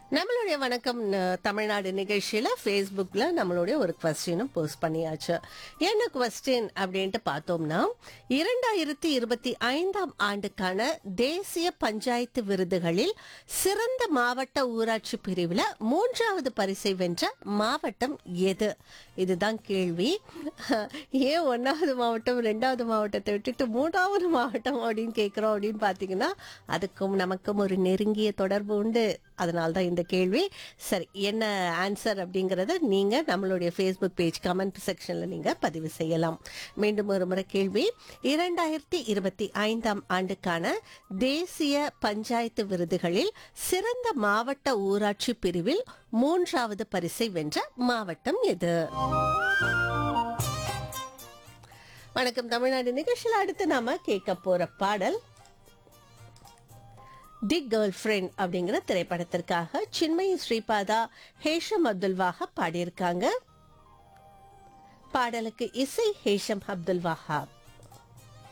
நம்மளுடைய வணக்கம் ந- தமிழ்நாடு நிகழ்ச்சியில ஃபேஸ்புக்ல நம்மளுடைய ஒரு கொஸ்டினும் போஸ்ட் பண்ணியாச்சு என்ன கொஸ்டின் அப்படின்ட்டு பார்த்தோம்னா இரண்டாயிரத்தி இருபத்தி ஐந்தாம் ஆண்டுக்கான தேசிய பஞ்சாயத்து விருதுகளில் சிறந்த மாவட்ட ஊராட்சி பிரிவுல மூன்றாவது பரிசை வென்ற மாவட்டம் எது இதுதான் கேள்வி ஏன் ஒன்னாவது மாவட்டம் ரெண்டாவது மாவட்டத்தை விட்டுட்டு மூன்றாவது மாவட்டம் அப்படின்னு கேட்குறோம் அப்படின்னு பார்த்தீங்கன்னா அதுக்கும் நமக்கும் ஒரு நெருங்கிய தொடர்பு உண்டு அதனால தான் இந்த கேள்வி சரி என்ன ஆன்சர் அப்படிங்கறத நீங்க நம்மளுடைய ஃபேஸ்புக் பேஜ் கமெண்ட் செக்ஷன்ல நீங்க பதிவு செய்யலாம் மீண்டும் ஒரு முறை கேள்வி இரண்டாயிரத்தி இருபத்தி ஐந்தாம் ஆண்டுக்கான தேசிய பஞ்சாயத்து விருதுகளில் சிறந்த மாவட்ட ஊராட்சி பிரிவில் மூன்றாவது பரிசை வென்ற மாவட்டம் எது வணக்கம் தமிழ்நாடு நிகழ்ச்சியில் அடுத்து நாம கேட்க போற பாடல் தி கேர்ள் ஃப்ரெண்ட் அப்படிங்கிற திரைப்படத்திற்காக சின்மயி ஸ்ரீபாதா ஹேஷம் அப்துல் வாஹப் பாடியிருக்காங்க பாடலுக்கு இசை ஹேஷம் அப்துல் வஹாப்